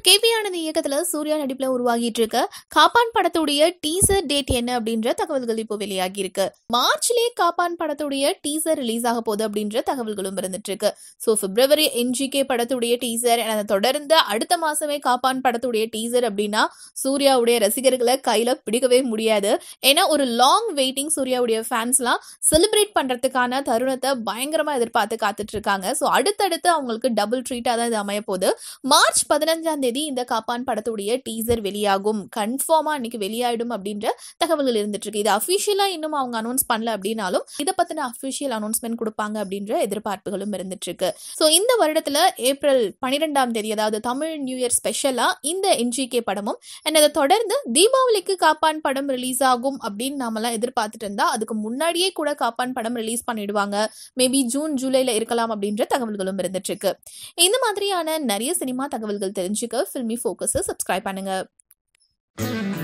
KP Anand இயக்கத்துல சூர்யா நடிப்புல உருவாகிட்டு இருக்க காப்பான் படத்துடைய டீசர் டேட் என்ன அப்படின்ற தகவல்கள் இப்போ வெளியாகி இருக்கு மார்ச்லயே காப்பான் படத்துடைய டீசர் ரிலீஸ் ஆக போகுது அப்படின்ற தகவல்களும் இருந்துட்டு இருக்கு ஸோ பிப்ரவரி என்ஜிகே படத்துடைய டீசர் அதை தொடர்ந்து அடுத்த மாசமே காப்பான் படத்துடைய டீசர் அப்படின்னா சூர்யாவுடைய ரசிகர்களை கையில பிடிக்கவே முடியாது ஏன்னா ஒரு லாங் வெயிட்டிங் சூர்யாவுடைய ஃபேன்ஸ்லாம் செலிப்ரேட் பண்றதுக்கான தருணத்தை பயங்கரமா எதிர்பார்த்து காத்துட்டு இருக்காங்க ஸோ அடுத்தடுத்து அவங்களுக்கு டபுள் ட்ரீட்டா தான் இது அமைய போகுது மார்ச் பதினஞ்சாம் தேதி இந்த காப்பான் படத்துடைய டீசர் வெளியாகும் கன்ஃபார்மா அன்னைக்கு வெளியாயிடும் அப்படின்ற தகவல்கள் இருந்துட்டு இருக்கு இது அஃபிஷியலா இன்னும் அவங்க அனௌன்ஸ் பண்ணல அப்படின்னாலும் இதை பத்தின அஃபிஷியல் அனௌன்ஸ்மெண்ட் கொடுப்பாங்க அப்படின்ற எதிர்பார்ப்புகளும் இருந்துட்டு இருக்கு ஸோ இந்த வருடத்துல ஏப்ரல் பன்னிரெண்டாம் தேதி அதாவது தமிழ் நியூ இயர் ஸ்பெஷலா இந்த என்ஜிகே படமும் and அதை தொடர்ந்து தீபாவளிக்கு காப்பான் படம் ரிலீஸ் ஆகும் அப்படின்னு நாமெல்லாம் எதிர்பார்த்துட்டு இருந்தா அதுக்கு முன்னாடியே கூட காப்பான் படம் ரிலீஸ் பண்ணிடுவாங்க மேபி ஜூன் ஜூலைல இருக்கலாம் அப்படின்ற தகவல்களும் இருந்துட்டு இருக்கு இந்த மாதிரியான நிறைய சினிமா தகவல்கள் தெரிஞ்சுக்க ஃபில்மி ஃபோக்கஸை சப்ஸ்கிரைப் பண்ணுங்க